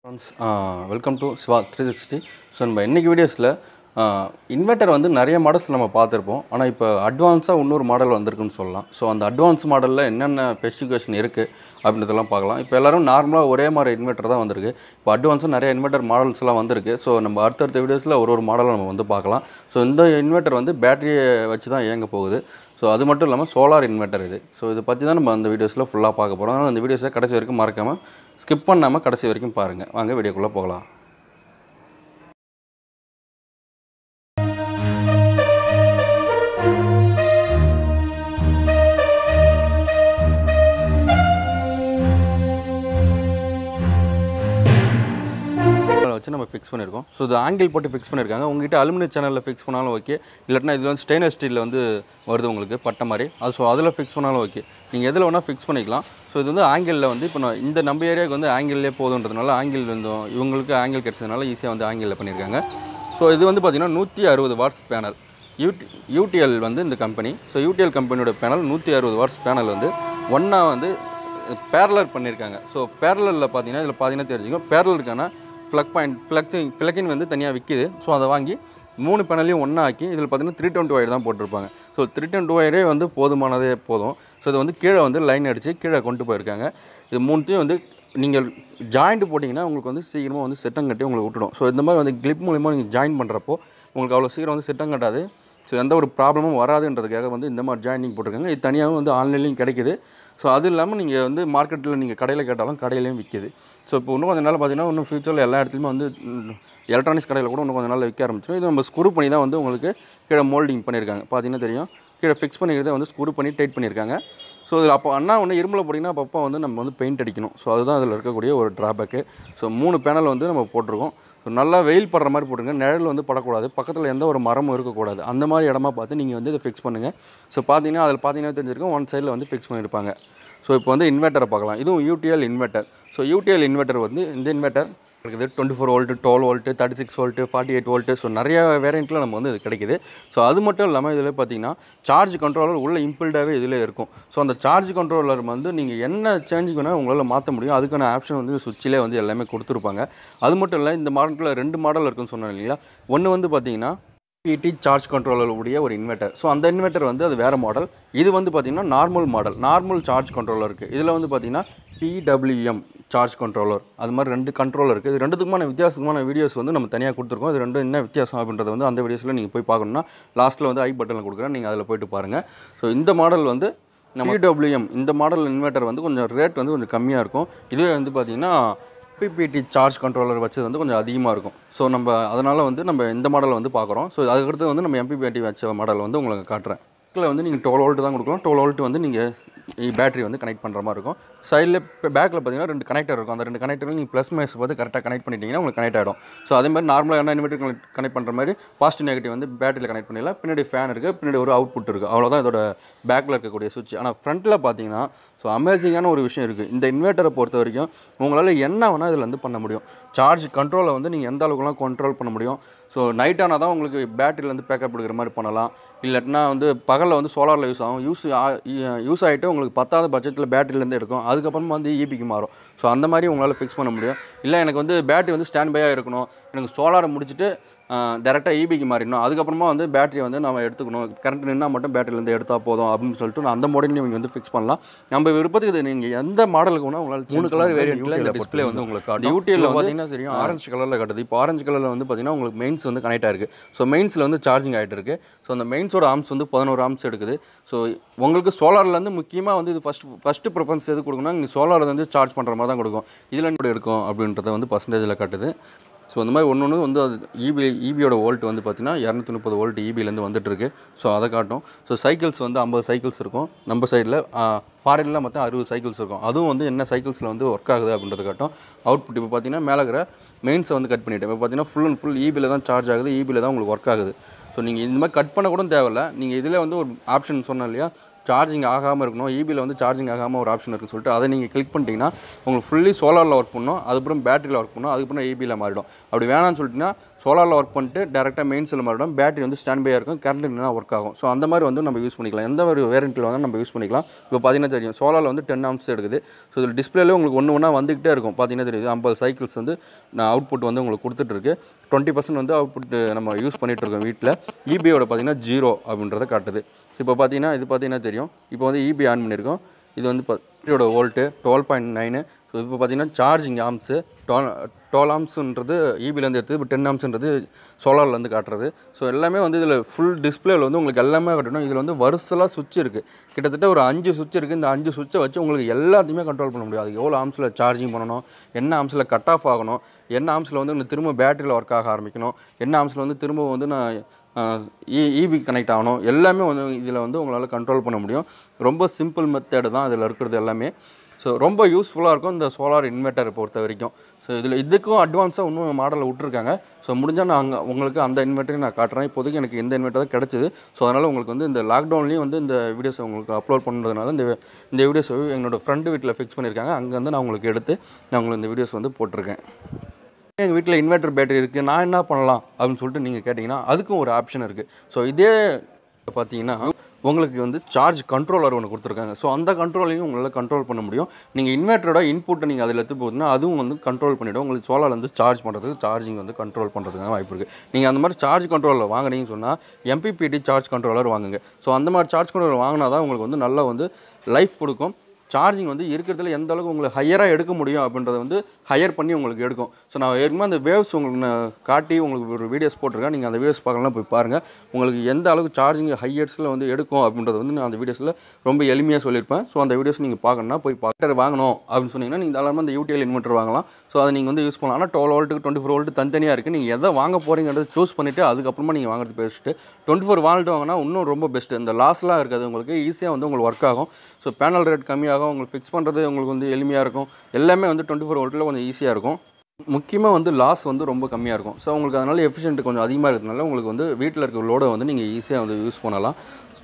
friends welcome to Siva three sixty so நம்ம இன்றைக்கி வீடியோஸில் இன்வெர்ட்டர் வந்து நிறைய மாடல்ஸ் நம்ம பார்த்துருப்போம் ஆனால் இப்போ அட்வான்ஸாக இன்னொரு மாடல் வந்திருக்குன்னு சொல்லலாம் ஸோ அந்த அட்வான்ஸ் மாடலில் என்னென்ன ஸ்பெசிஃபிகேஷன் இருக்குது அப்படின்றதெல்லாம் பார்க்கலாம் இப்போ எல்லாரும் நார்மலாக ஒரே மாதிரி இன்வெர்ட்டர் தான் வந்திருக்கு இப்போ அட்வான்ஸாக நிறைய இன்வெர்ட்டர் மாடல்ஸ்லாம் வந்திருக்கு ஸோ நம்ம அடுத்தடுத்த வீடியோஸில் ஒரு ஒரு மாடலை நம்ம வந்து பார்க்கலாம் ஸோ இந்த இன்வெர்ட்டர் வந்து பேட்டரியை வச்சு தான் இயங்க போகுது ஸோ அது மட்டும் இல்லாமல் சோலார் இன்வெர்ட்டர் இது ஸோ இதை பற்றி தான் நம்ம அந்த வீடியோஸில் ஃபுல்லாக பார்க்க போகிறோம் அதனால் அந்த வீடியோஸை கடைசி வரைக்கும் மறக்காமல் ஸ்கிப் பண்ணாமல் கடைசி வரைக்கும் பாருங்கள் வாங்க வீடியோக்குள்ளே போகலாம் வச்சு நம்ம ஃபிக்ஸ் பண்ணியிருக்கோம் ஸோ இது ஆங்கிள் போட்டு ஃபிக்ஸ் பண்ணியிருக்காங்க உங்ககிட்ட அலுமினியம் சேனலில் ஃபிக்ஸ் பண்ணாலும் ஓகே இல்லாட்டினா இதில் வந்து ஸ்டெயின்லெஸ் ஸ்டீலில் வந்து வருது உங்களுக்கு பட்டை மாதிரி அது ஸோ அதில் ஃபிக்ஸ் பண்ணாலும் ஓகே நீங்கள் எதில் வேணால் ஃபிக்ஸ் பண்ணிக்கலாம் ஸோ இது வந்து ஆங்கிளில் வந்து இப்போ நான் இந்த நம்ம ஏரியாவுக்கு வந்து ஆங்கிள்லேயே போதுன்றதுனால ஆங்கிள் வந்து இவங்களுக்கு ஆங்கிள் கிடச்சதுனால ஈஸியாக வந்து ஆங்கிளில் பண்ணியிருக்காங்க ஸோ இது வந்து பார்த்திங்கன்னா நூற்றி அறுபது வாட்ஸ் பேனல் யூடி யூடிஎல் வந்து இந்த கம்பெனி ஸோ யூடிஎல் கம்பெனியோட பேனல் நூற்றி அறுபது வாட்ஸ் பேனல் வந்து ஒன்றா வந்து பேரலர் பண்ணியிருக்காங்க ஸோ பேரலரில் பார்த்தீங்கன்னா இதில் பார்த்தீங்கன்னா தெரிஞ்சுக்கும் பேரலருக்கான ஃப்ளக் பாயிண்ட் ஃப்ளக்ஸிங் ஃப்ளக்கின் வந்து தனியாக விற்கிது ஸோ அதை வாங்கி மூணு பேனலையும் ஒன்றா ஆக்கி இதில் பார்த்தீங்கன்னா த்ரீ டுவெண்ட்டி ஒயர் தான் போட்டிருப்பாங்க ஸோ த்ரீ டுவெண்ட்டி ஒயரே வந்து போதுமானதே போதும் ஸோ இது வந்து கீழே வந்து லைன் அடித்து கீழே கொண்டு போயிருக்காங்க இது மூணுத்தையும் வந்து நீங்கள் ஜாயிண்ட் போட்டிங்கன்னா உங்களுக்கு வந்து சீக்கிரமாக வந்து செட்டம் கட்டி உங்களுக்கு விட்டுடும் ஸோ இந்த மாதிரி வந்து கிளிப் மூலிமா நீங்கள் ஜாயின் பண்ணுறப்போ உங்களுக்கு அவ்வளோ சீக்கிரம் வந்து செட்டம் கட்டாது ஸோ எந்த ஒரு ப்ராப்ளமும் வராதுன்றதுக்காக வந்து இந்த மாதிரி ஜாயினிங் போட்டிருக்காங்க இது தனியாகவும் வந்து ஆன்லைன்லேயும் கிடைக்குது ஸோ அது இல்லாமல் நீங்கள் வந்து மார்க்கெட்டில் நீங்கள் கடையில் கேட்டாலும் கடையிலையும் விற்கிது ஸோ இப்போ இன்னும் கொஞ்ச நாள் பார்த்தீங்கன்னா இன்னும் ஃபியூச்சரில் எல்லா இடத்துலையுமே வந்து எலக்ட்ரானிக்ஸ் கடையில் கூட இன்னும் கொஞ்ச நாள் விற்க ஆரம்பிச்சிடும் இது நம்ம ஸ்க்ரூ பண்ணி தான் வந்து உங்களுக்கு கீழே மோல்டிங் பண்ணியிருக்காங்க பார்த்தீங்கன்னா தெரியும் கீழே ஃபிக்ஸ் பண்ணிக்கிறத வந்து ஸ்க்ரூ பண்ணி டைட் பண்ணியிருக்காங்க ஸோ இதில் அப்போ அண்ணா ஒன்று இரும்பில் போட்டிங்கன்னா அப்பப்போ வந்து நம்ம வந்து பெயிண்ட் அடிக்கணும் ஸோ அதுதான் அதில் இருக்கக்கூடிய ஒரு ட்ராபேக்கு ஸோ மூணு பேனல் வந்து நம்ம போட்டிருக்கோம் ஸோ நல்லா வெயில் படுற மாதிரி போட்டுருங்க நிழல் வந்து படக்கூடாது பக்கத்தில் எந்த ஒரு மரமும் இருக்கக்கூடாது அந்த மாதிரி இடமா பார்த்து நீங்கள் வந்து இதை ஃபிக்ஸ் பண்ணுங்கள் ஸோ பார்த்தீங்கன்னா அதில் பார்த்தீங்கன்னா தெரிஞ்சிருக்கும் ஒன் சைடில் வந்து ஃபிக்ஸ் பண்ணியிருப்பாங்க ஸோ இப்போ வந்து இன்வெர்ட்டரை பார்க்கலாம் இதுவும் UTL inverter so UTL inverter வந்து இந்த இன்வெர்ட்டர் இருக்குது twenty four volt twelve volt thirty six volt forty eight volt so நிறைய வேரியண்ட்டில் நம்ம வந்து இது கிடைக்குது ஸோ அது மட்டும் இல்லாமல் இதில் பார்த்தீங்கன்னா சார்ஜ் கண்ட்ரோலர் உள்ள இம்பிள்டாகவே இதில் இருக்கும் ஸோ அந்த சார்ஜ் கண்ட்ரோலர் வந்து நீங்கள் என்ன சேஞ்ச் வேணால் உங்களால் மாற்ற முடியும் அதுக்கான ஆப்ஷன் வந்து சுவிட்சிலே வந்து எல்லாமே கொடுத்துருப்பாங்க அது மட்டும் இல்லை இந்த மாடலில் ரெண்டு மாடல் இருக்குன்னு சொன்னேன் இல்லைங்களா ஒன்று வந்து பார்த்தீங்கன்னா பிடி சார்ஜ் கண்ட்ரோலர் உடைய ஒரு இன்வெர்ட்டர் ஸோ அந்த இன்வெர்ட்டர் வந்து அது வேறு மாடல் இது வந்து பார்த்திங்கன்னா normal model normal charge controller இருக்குது இதில் வந்து பார்த்திங்கன்னா பிடபிள்யூஎம் சார்ஜ் கண்ட்ரோலர் அது மாதிரி ரெண்டு கண்ட்ரோலர் இருக்குது இது ரெண்டுத்துக்குமான வித்தியாசமான வீடியோஸ் வந்து நம்ம தனியாக கொடுத்துருக்கோம் இது ரெண்டும் என்ன வித்தியாசம் அப்படின்றத வந்து அந்த வீடியோஸில் நீங்கள் போய் பார்க்கணுன்னா லாஸ்ட்டில் வந்து ஐ பட்டனில் கொடுக்குறேன் நீங்கள் அதில் போயிட்டு பாருங்கள் ஸோ இந்த மாடல் வந்து நம்ம பிடபிள்யூஎம் இந்த மாடல் இன்வெர்ட்டர் வந்து கொஞ்சம் ரேட் வந்து கொஞ்சம் கம்மியாக இருக்கும் இதுவே வந்து பார்த்திங்கன்னா பிபிடி சார்ஜ் கண்ட்ரோலர் வச்சது வந்து கொஞ்சம் அதிகமாக இருக்கும் ஸோ நம்ம அதனால் வந்து நம்ம இந்த மாடலை வந்து பார்க்குறோம் ஸோ அதுக்கடுத்து வந்து நம்ம எம்பிபிடி வச்ச மாடல் வந்து உங்களுக்கு காட்டுறேன் இதில் வந்து நீங்கள் டுவெல் வோல்ட் தான் கொடுக்கலாம் டுவெல் வோல்ட் வந்து நீங்கள் பேட்டரி வந்து கனெக்ட் பண்ணுற மாதிரி இருக்கும் சைடில் இப்போ பேக்கில் பார்த்தீங்கன்னா ரெண்டு கனெக்டர் இருக்கும் அந்த ரெண்டு கனெக்டரில் நீங்கள் ப்ளஸ் மைனஸ் பார்த்து கரெக்டாக கனெக்ட் பண்ணிட்டீங்கன்னா உங்களுக்கு கனெக்ட் ஆகிடும் ஸோ அதே மாதிரி நார்மலாக என்ன இன்வெர்டர் கனெக்ட் கனெக்ட் பண்ணுற மாதிரி பாசிட்டிவ் நெகட்டிவ் வந்து பேட்டரியில் கனெக்ட் பண்ணிடலாம் பின்னாடி ஃபேன் இருக்குது பின்னாடி ஒரு அவுட்புட் இருக்குது அவ்வளோதான் இதோட பேக்கில் இருக்கக்கூடிய சுவிட்ச் ஆனால் ஃப்ரண்ட்டில் பார்த்தீங்கன்னா ஸோ அமேசிங்கான ஒரு விஷயம் இருக்குது இந்த இன்வெர்ட்டரை பொறுத்த வரைக்கும் உங்களால் என்ன வேணால் இதில் வந்து பண்ண முடியும் சார்ஜ் கண்ட்ரோலை வந்து நீங்கள் எந்த அளவுக்குலாம் கண்ட்ரோல் பண்ண முடியும் ஸோ நைட் ஆனால் தான் உங்களுக்கு பேட்டரியில் வந்து பேக்கப் எடுக்கிற மாதிரி பண்ணலாம் இல்லாட்டினா வந்து பகலில் வந்து சோலாரில் யூஸ் ஆகும் யூஸ் யூஸ் ஆகிட்டு உங்களுக்கு பத்தாவது பட்ஜெட்டில் பேட்டரியிலேருந்து எடுக்கும் அதுக்கப்புறமா வந்து இபிக்கு மாறும் ஸோ அந்த மாதிரி உங்களால் ஃபிக்ஸ் பண்ண முடியும் இல்லை எனக்கு வந்து பேட்டரி வந்து ஸ்டாண்ட் பையாக இருக்கணும் எனக்கு சோலாரை முடிச்சுட்டு டேரெக்டாக இபிக்கு மாறிடணும் அதுக்கப்புறமா வந்து பேட்டரியை வந்து நம்ம எடுத்துக்கணும் கரண்ட் நின்னா மட்டும் பேட்டரியிலேருந்து எடுத்தால் போதும் அப்படின்னு சொல்லிட்டு நான் அந்த மாடலையும் நீங்கள் வந்து ஃபிக்ஸ் பண்ணலாம் நம்ம விருப்பத்துக்கு இது நீங்கள் எந்த மாடலுக்கு வேணால் உங்களால் மூணு கலர் வேரியண்ட்டில் இந்த டிஸ்பிளே வந்து உங்களுக்கு காட்டும் யூடிஎல்ல பார்த்தீங்கன்னா தெரியும் ஆரஞ்சு கலரில் காட்டுது இப்போ ஆரஞ்சு கலரில் வந்து பார்த்தீங்கன்னா உங்களுக்கு மெயின்ஸ் வந்து கனெக்ட் ஆயிருக்கு ஸோ மெயின்ஸில் வந்து சார்ஜிங் ஆகிட்டு இருக்கு ஸோ அந்த மெயின்ஸோட ஆர்ம்ஸ் வந்து பதினோரு ஆர்ம்ஸ் எடுக்குது ஸோ உங்களுக்கு சோலார்லேருந்து முக்கியமாக வந்து இது ஃபஸ்ட் ஃபஸ்ட்டு ப்ரிஃபரன்ஸ் எது கொடுக்கணும் நீங்கள் சோலார் வந்து சார்ஜ் பண்ணுற மாதிரி தான் கொடுக்கும் இதில் கூட எடுக்கும் அப்படின்றத வந்து பர்சன்டேஜில் காட்டுது ஸோ அந்த மாதிரி ஒன்று ஒன்று வந்து அது இபி இபியோட வோல்ட் வந்து பார்த்திங்கன்னா இரநூத்தி முப்பது வோல்ட் இபிலேருந்து வந்துட்டுருக்கு ஸோ அதை காட்டும் ஸோ சைக்கிள்ஸ் வந்து ஐம்பது சைக்கிள்ஸ் இருக்கும் நம்ம சைடில் ஃபாரினில் மொத்தம் அறுபது சைக்கிள்ஸ் இருக்கும் அதுவும் வந்து என்ன சைக்கிள்ஸில் வந்து ஒர்க் ஆகுது அப்படின்றத காட்டும் அவுட்புட் இப்போ பார்த்தீங்கன்னா மேலே இருக்கிற மெயின்ஸை வந்து கட் பண்ணிவிட்டேன் இப்போ பார்த்தீங்கன்னா ஃபுல் அண்ட் ஃபுல் இபியில் தான் சார்ஜ் ஆகுது இபியில் தான் உங்களுக்கு ஒர்க் ஆகுது ஸோ நீங்கள் இந்த மாதிரி கட் பண்ண கூட தேவையில்ல நீங்கள் இதில் வந்து ஒரு ஆப்ஷன் சொன்னேன் இல்லையா சார்ஜிங் ஆகாமல் இருக்கணும் இபியில் வந்து சார்ஜிங் ஆகாமல் ஒரு ஆப்ஷன் இருக்குன்னு சொல்லிட்டு அதை நீங்கள் கிளிக் பண்ணிட்டீங்கன்னா உங்களுக்கு ஃபுல்லி சோலாரில் ஒர்க் பண்ணணும் அதுக்கப்புறம் பேட்டரியில் ஒர்க் பண்ணணும் அதுக்கப்புறம் இபியில் மாறிடும் அப்படி வேணாம்னு சொல்லிட்டீங்கன்னா சோலாரில் ஒர்க் பண்ணிட்டு டேரெக்டாக மெயின்ஸில் மாறிடும் பேட்டரி வந்து ஸ்டாண்ட் பையாக இருக்கும் கரண்ட் இல்லைனா ஒர்க் ஆகும் ஸோ அந்த மாதிரி வந்து நம்ம யூஸ் பண்ணிக்கலாம் எந்த ஒரு வேரியண்ட்டில் வந்து நம்ம யூஸ் பண்ணிக்கலாம் இப்போ பார்த்தீங்கன்னா தெரியும் சோலாரில் வந்து டென் ஆம்ஸ் எடுக்குது ஸோ இதில் டிஸ்பிளேல உங்களுக்கு ஒன்று ஒன்றா வந்துகிட்டே இருக்கும் பார்த்தீங்கன்னா தெரியுது ஐம்பது சைக்கிள்ஸ் வந்து நான் அவுட்புட் வந்து உங்களுக்கு கொடுத்துட்ருக்கு டுவெண்ட்டி பர்சன்ட் வந்து அவுட்புட் நம்ம யூஸ் பண்ணிகிட்டு இருக்கோம் வீட்டில் இபியோட பார்த்தீங்கன்னா ஜீரோ அப்படின்றத காட்டுது இப்போ பார்த்தீங்கன்னா இது பார்த்தீங்கன்னா தெரியும் இப்போ வந்து இபி ஆன் பண்ணியிருக்கோம் இது வந்து இதோட volt twelve point nine so இப்போ பார்த்தீங்கன்னா சார்ஜிங் ஆம்ஸு டுவெல் டுவெல் ஆம்ஸுன்றது இபிலேருந்து எடுத்து இப்போ டென் ஆம்ஸுன்றது சோலார்லேருந்து காட்டுறது ஸோ எல்லாமே வந்து இதில் ஃபுல் டிஸ்பிளேவில் வந்து உங்களுக்கு எல்லாமே காட்டணும் இதில் வந்து வருசலாக சுவிட்ச் இருக்குது கிட்டத்தட்ட ஒரு அஞ்சு சுவிட்ச் இருக்குது இந்த அஞ்சு சுவிட்சை வச்சு உங்களுக்கு எல்லாத்தையுமே கண்ட்ரோல் பண்ண முடியும் அது எவ்வளோ ஆம்ஸில் சார்ஜிங் பண்ணணும் என்ன ஆம்ஸில் கட் ஆஃப் ஆகணும் என்ன ஆம்ஸில் வந்து உங்களுக்கு திரும்ப பேட்டரியில் ஒர்க் ஆக ஆரம்பிக்கணும் என்ன ஆம்ஸில் வந்து திரும்ப வந்து நான் இபி கனெக்ட் ஆகணும் எல்லாமே வந்து இதில் வந்து உங்களால் கண்ட்ரோல் பண்ண முடியும் ரொம்ப சிம்பிள் மெத்தேடு தான் இதில் இருக்கிறது எல்லாமே ஸோ ரொம்ப யூஸ்ஃபுல்லாக இருக்கும் இந்த சோலார் இன்வெர்ட்டரை பொறுத்த வரைக்கும் ஸோ இதில் இதுக்கும் அட்வான்ஸாக இன்னும் மாடலில் விட்ருக்காங்க ஸோ முடிஞ்சால் நான் அங்கே உங்களுக்கு அந்த இன்வெர்ட்டரையும் நான் காட்டுறேன் இப்போதைக்கு எனக்கு இந்த இன்வெர்ட்டர் தான் கிடச்சிது ஸோ அதனால் உங்களுக்கு வந்து இந்த லாக்டவுன்லேயும் வந்து இந்த வீடியோஸ் உங்களுக்கு அப்லோட் பண்ணுறதுனால இந்த இந்த வீடியோஸ் என்னோடய ஃப்ரெண்டு வீட்டில் ஃபிக்ஸ் பண்ணியிருக்காங்க அங்கே வந்து நான் உங்களுக்கு எடுத்து நான் உங்களுக்கு இந்த வீடியோஸ் வந்து போட்டிருக்கேன் எங்கள் வீட்டில் இன்வெர்ட்டர் பேட்டரி இருக்குது நான் என்ன பண்ணலாம் அப்படின்னு சொல்லிட்டு நீங்கள் கேட்டிங்கன்னா அதுக்கும் ஒரு ஆப்ஷன் இருக்குது ஸோ இதே பார்த்தீங்கன்னா உங்களுக்கு வந்து சார்ஜ் கண்ட்ரோலர் ஒன்று கொடுத்துருக்காங்க ஸோ அந்த கண்ட்ரோலையும் உங்களால் கண்ட்ரோல் பண்ண முடியும் நீங்கள் இன்வெர்ட்டரோட இன்புட்டை நீங்கள் அதில் எடுத்து போகுதுன்னா அதுவும் வந்து கண்ட்ரோல் பண்ணிவிடும் உங்களுக்கு சோலார் வந்து சார்ஜ் பண்ணுறதுக்கு சார்ஜிங் வந்து கண்ட்ரோல் பண்ணுறதுக்கான வாய்ப்பு இருக்குது நீங்கள் அந்த மாதிரி சார்ஜ் கண்ட்ரோலர் வாங்குனீங்கன்னு சொன்னால் எம்பிபிடி சார்ஜ் கண்ட்ரோலர் வாங்குங்க ஸோ அந்த மாதிரி சார்ஜ் கண்ட்ரோலர் வாங்கினா தான் உங்களுக்கு வந்து நல்லா வந்து லைஃப் கொடுக்கும் சார்ஜிங் வந்து இருக்கிறதுல எந்த அளவுக்கு உங்களுக்கு ஹையராக எடுக்க முடியும் அப்படின்றத வந்து ஹையர் பண்ணி உங்களுக்கு எடுக்கும் ஸோ நான் ஏற்கனவே அந்த வேவ்ஸ் உங்களுக்கு நான் காட்டி உங்களுக்கு ஒரு வீடியோஸ் போட்டிருக்கேன் நீங்கள் அந்த வீடியோஸ் பார்க்கலாம் போய் பாருங்கள் உங்களுக்கு எந்த அளவுக்கு சார்ஜிங் ஹையர்ஸில் வந்து எடுக்கும் அப்படின்றத வந்து நான் அந்த வீடியோஸில் ரொம்ப எளிமையாக சொல்லியிருப்பேன் ஸோ அந்த வீடியோஸ் நீங்கள் பார்க்கணுன்னா போய் பார்க்கற வாங்கணும் அப்படின்னு சொன்னீங்கன்னா நீங்கள் தாராளமாக அந்த யூடிஎல் இன்வெர்ட்டர் வாங்கலாம் ஸோ அதை நீங்கள் வந்து யூஸ் பண்ணலாம் ஆனால் டுவெல் வோல்ட்டுக்கு டுவெண்ட்டி ஃபோர் வோல்ட் தனித்தனியாக இருக்குது நீங்கள் எதை வாங்க போகிறீங்கிறத சூஸ் பண்ணிவிட்டு அதுக்கப்புறமா நீங்கள் வாங்குறது பெஸ்ட்டு டுவெண்ட்டி ஃபோர் வால்ட் வாங்கினா இன்னும் ரொம்ப பெஸ்ட்டு இந்த லாஸ்லாம் இருக்காது உங்களுக்கு ஈஸியாக வந்து உங்களுக்கு ஒர்க் ஆகும் ஸோ பேனல் ரேட் கம்மியாகும் உங்களுக்கு ஃபிக்ஸ் பண்ணுறது உங்களுக்கு வந்து எளிமையாக இருக்கும் எல்லாமே வந்து டுவெண்ட்டி ஃபோர் வோல்ட்டில் கொஞ்சம் ஈஸியாக இருக்கும் முக்கியமாக வந்து லாஸ் வந்து ரொம்ப கம்மியாக இருக்கும் ஸோ உங்களுக்கு அதனால் எஃபிஷியன்ட் கொஞ்சம் அதிகமாக இருக்கிறதுனால உங்களுக்கு வந்து வீட்டில் இருக்க லோடை வந்து நீங்கள் ஈஸியாக வந்து யூஸ் பண்ணலாம்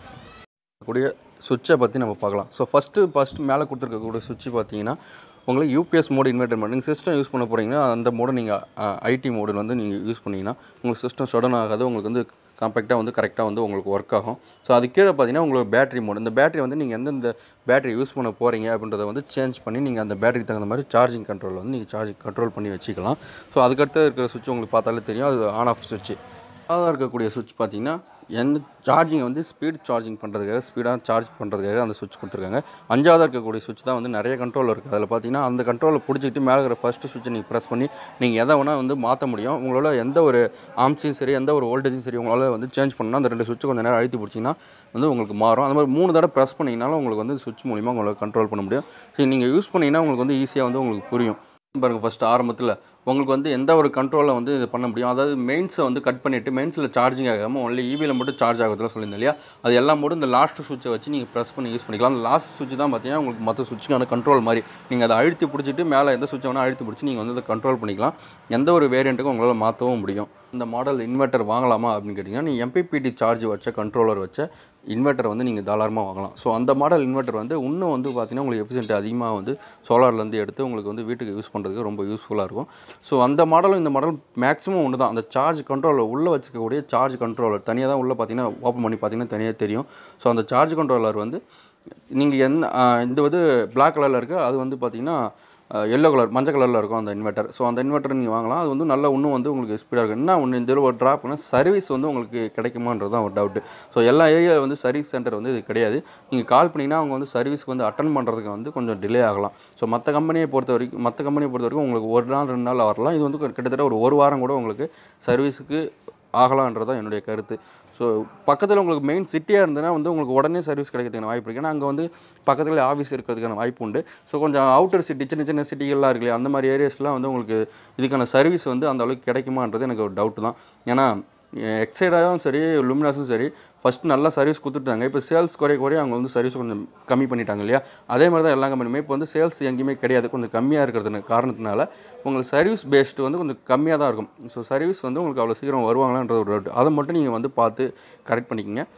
கூடிய சுவிட்சை பற்றி நம்ம பார்க்கலாம் ஸோ ஃபஸ்ட்டு ஃபஸ்ட்டு மேலே கொடுத்துருக்கக்கூடிய சுவிட்ச் பார்த்தீங்கன்னா உங்களுக்கு யூபிஎஸ் மோடு இன்வெர்டர் மோட் நீங்கள் சிஸ்டம் யூஸ் பண்ண போகிறீங்கன்னா அந்த மோடை நீங்கள் ஐடி மோடில் வந்து நீங்கள் யூஸ் பண்ணிங்கன்னா உங்களுக்கு சிஸ்டம் சடன் ஆகாது உங்களுக்கு வந்து காம்பேக்டாக வந்து கரெக்டாக வந்து உங்களுக்கு ஒர்க் ஆகும் ஸோ அது கீழே பார்த்தீங்கன்னா உங்களுக்கு பேட்டரி மோடு இந்த பேட்டரி வந்து நீங்கள் எந்தெந்த பேட்டரி யூஸ் பண்ண போகிறீங்க அப்படின்றத வந்து சேஞ்ச் பண்ணி நீங்கள் அந்த பேட்டரிக்கு தகுந்த மாதிரி சார்ஜிங் கண்ட்ரோல் வந்து நீங்கள் சார்ஜிங் கண்ட்ரோல் பண்ணி வச்சுக்கலாம் ஸோ அதுக்கடுத்து இருக்கிற சுவிட்ச் உங்களுக்கு பார்த்தாலே தெரியும் அது ஆன் ஆஃப் சுவிட்ச் அதாக இருக்கக்கூடிய சுவிட்ச் பார்த்தீங்கன்னா எந்த சார்ஜிங் வந்து ஸ்பீட் சார்ஜிங் பண்ணுறதுக்காக ஸ்பீடாக சார்ஜ் பண்ணுறதுக்காக அந்த சுவிட்ச் கொடுத்துருக்காங்க அஞ்சாவதாக இருக்கக்கூடிய சுவிட்ச் தான் வந்து நிறைய கண்ட்ரோல் இருக்குது அதில் பார்த்தீங்கன்னா அந்த கண்ட்ரோலை பிடிச்சிக்கிட்டு மேலே இருக்கிற ஃபஸ்ட்டு சுவிட்சை நீங்கள் ப்ரெஸ் பண்ணி நீங்கள் எதை வேணால் வந்து மாற்ற முடியும் உங்களால் எந்த ஒரு ஆம்ஸையும் சரி எந்த ஒரு வோல்டேஜும் சரி உங்களால் வந்து சேஞ்ச் பண்ணணும் அந்த ரெண்டு சுவிட்சை கொஞ்சம் நேரம் அழுத்தி பிடிச்சிங்கன்னா வந்து உங்களுக்கு மாறும் அந்த மாதிரி மூணு தடவை ப்ரெஸ் பண்ணிங்கனாலும் உங்களுக்கு வந்து சுவிட்ச் மூலிமா உங்களுக்கு கண்ட்ரோல் பண்ண முடியும் ஸோ நீங்கள் யூஸ் பண்ணிங்கன்னா உங்களுக்கு வந்து ஈஸியாக வந்து உங்களுக்கு புரியும் பாருங்கள் ஃபஸ்ட்டு ஆரம்பத்தில் உங்களுக்கு வந்து எந்த ஒரு கண்ட்ரோலில் வந்து இது பண்ண முடியும் அதாவது மெயின்ஸை வந்து கட் பண்ணிவிட்டு மெயின்ஸில் சார்ஜிங் ஆகாமல் ஒன்லி இவியில் மட்டும் சார்ஜ் ஆகிறதுல சொல்லியிருந்தேன் இல்லையா அது எல்லாம் போட்டு இந்த லாஸ்ட் சுவிட்சை வச்சு நீங்கள் ப்ரெஸ் பண்ணி யூஸ் பண்ணிக்கலாம் அந்த லாஸ்ட் சுவிட்ச் தான் பார்த்தீங்கன்னா உங்களுக்கு மற்ற சுவிட்சுக்கான கண்ட்ரோல் மாதிரி நீங்கள் அதை அழுத்தி பிடிச்சிட்டு மேலே எந்த சுவிட்சை வேணால் அழுத்தி பிடிச்சி நீங்கள் வந்து அதை கண்ட்ரோல் பண்ணிக்கலாம் எந்த ஒரு வேரியண்ட்டுக்கும் உங்களால் மாற்றவும் முடியும் இந்த மாடல் இன்வெர்ட்டர் வாங்கலாமா அப்படின்னு கேட்டிங்கன்னா நீங்கள் எம்பிபிடி சார்ஜ் வச்ச கண்ட்ரோலர் வச்ச இன்வெர்ட்டர் வந்து நீங்கள் தாராளமாக வாங்கலாம் ஸோ அந்த மாடல் இன்வெர்ட்டர் வந்து இன்னும் வந்து பார்த்தீங்கன்னா உங்களுக்கு எஃபிஷியன்ட் அதிகமாக வந்து சோலார்லேருந்து எடுத்து உங்களுக்கு வந்து வீட்டுக்கு யூஸ் பண்ணுறதுக்கு ரொம்ப யூஸ்ஃபுல்லாக இருக்கும் ஸோ அந்த மாடலும் இந்த மாடல் மேக்ஸிமம் ஒன்று தான் அந்த சார்ஜ் கண்ட்ரோலர் உள்ளே வச்சுக்கக்கூடிய சார்ஜ் கண்ட்ரோலர் தனியாக தான் உள்ளே பார்த்தீங்கன்னா ஓப்பன் பண்ணி பார்த்தீங்கன்னா தனியாக தெரியும் ஸோ அந்த சார்ஜ் கண்ட்ரோலர் வந்து நீங்கள் என்ன இந்த வந்து பிளாக் கலரில் இருக்குது அது வந்து பார்த்தீங்கன்னா எல்லோ கலர் மஞ்சள் கலரில் இருக்கும் அந்த இன்வெர்ட்டர் ஸோ அந்த இன்வெர்ட்டர் நீங்கள் வாங்கலாம் அது வந்து நல்லா இன்னும் வந்து உங்களுக்கு ஸ்பீடாக இருக்கும் என்ன ஒன்று இந்த ஒரு ட்ராப்னா சர்வீஸ் வந்து உங்களுக்கு கிடைக்குமான்றது தான் ஒரு டவுட்டு ஸோ எல்லா ஏரியாவில் வந்து சர்வீஸ் சென்டர் வந்து இது கிடையாது நீங்கள் கால் பண்ணிங்கன்னா அவங்க வந்து சர்வீஸ்க்கு வந்து அட்டன் பண்ணுறதுக்கு வந்து கொஞ்சம் டிலே ஆகலாம் ஸோ மற்ற கம்பெனியை பொறுத்த வரைக்கும் மற்ற கம்பெனியை பொறுத்த வரைக்கும் உங்களுக்கு ஒரு நாள் ரெண்டு நாள் வரலாம் இது வந்து கிட்டத்தட்ட ஒரு ஒரு வாரம் கூட உங்களுக்கு சர்வீஸுக்கு ஆகலான்றது தான் என்னுடைய கருத்து ஸோ பக்கத்தில் உங்களுக்கு மெயின் சிட்டியாக இருந்ததுன்னா வந்து உங்களுக்கு உடனே சர்வீஸ் கிடைக்கிறதுக்கான வாய்ப்பு இருக்குது ஏன்னா அங்கே வந்து பக்கத்தில் ஆஃபீஸ் இருக்கிறதுக்கான வாய்ப்பு உண்டு ஸோ கொஞ்சம் அவுட்டர் சிட்டி சின்ன சின்ன சிட்டிகள்லாம் இருக்கு இல்லையா அந்த மாதிரி ஏரியாஸ்லாம் வந்து உங்களுக்கு இதுக்கான சர்வீஸ் வந்து அந்த அளவுக்கு கிடைக்குமான்றது எனக்கு ஒரு டவுட்டு தான் ஏன்னா எக்ஸைடாகவும் சரி லுமினாஸும் சரி ஃபஸ்ட் நல்லா சர்வீஸ் கொடுத்துட்டாங்க இப்போ சேல்ஸ் குறைய குறைய அவங்க வந்து சர்வீஸ் கொஞ்சம் கம்மி பண்ணிட்டாங்க இல்லையா அதே மாதிரி தான் எல்லா கம்பெனியுமே இப்போ வந்து சேல்ஸ் எங்கேயுமே கிடையாது கொஞ்சம் கம்மியாக இருக்கிறது காரணத்தினால உங்களுக்கு சர்வீஸ் பேஸ்டு வந்து கொஞ்சம் கம்மியாக தான் இருக்கும் ஸோ சர்வீஸ் வந்து உங்களுக்கு அவ்வளோ சீக்கிரம் வருவாங்களான்றது ஒரு டவுட் அதை மட்டும் நீங்கள் வந்து பார்த்து கரெக்ட் பண்ணிக்கோங்க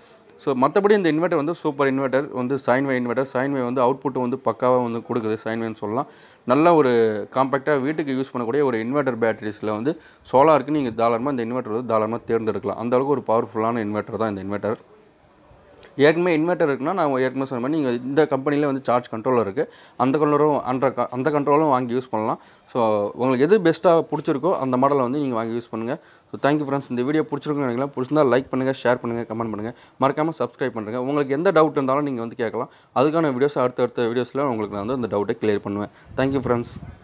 ஸோ மற்றபடி இந்த இன்வெர்ட்டர் வந்து சூப்பர் இன்வெர்ட்டர் வந்து சைன்வே இன்வெர்ட்டர் சைன்வே வந்து அவுட்புட் வந்து பக்காவாக வந்து கொடுக்குது சைன்வேன்னு சொல்லலாம் நல்ல ஒரு காம்பேக்டாக வீட்டுக்கு யூஸ் பண்ணக்கூடிய ஒரு இன்வெர்ட்டர் பேட்டரிஸில் வந்து சோலாருக்கு நீங்கள் தாராளமாக இந்த இன்வெர்ட்டர் வந்து தாராளமாக தேர்ந்தெடுக்கலாம் அந்த அளவுக்கு ஒரு பவர்ஃபுல்லான இன்வெர்ட்டர் தான் இந்த இன்வெர்ட்டர் ஏற்கனவே இன்வெர்ட்டர் இருக்குன்னா நான் ஏற்கனவே சொன்ன மாதிரி நீங்கள் இந்த கம்பெனியில் வந்து சார்ஜ் கண்ட்ரோலர் இருக்குது அந்த கண்ட்ரோலரும் அந்த க- அந்த கண்ட்ரோலும் வாங்கி யூஸ் பண்ணலாம் ஸோ உங்களுக்கு எது பெஸ்ட்டாக பிடிச்சிருக்கோ அந்த மாடலை வந்து நீங்கள் வாங்கி யூஸ் பண்ணுங்கள் ஸோ தேங்க்யூ ஃப்ரெண்ட்ஸ் இந்த வீடியோ பிடிச்சிருக்குன்னு நினைக்கலாம் பிடிச்சிருந்தா லைக் பண்ணுங்கள் ஷேர் பண்ணுங்கள் கமெண்ட் பண்ணுங்கள் மறக்காமல் சப்ஸ்கிரைப் பண்ணுங்கள் உங்களுக்கு எந்த டவுட் இருந்தாலும் நீங்கள் வந்து கேட்கலாம் அதுக்கான வீடியோஸ் அடுத்த அடுத்த வீடியோஸில் உங்களுக்கு நான் வந்து அந்த டவுட்டை கிளியர் பண்ணுவேன் தேங்க்யூ ஃப்ரெண்ட்ஸ்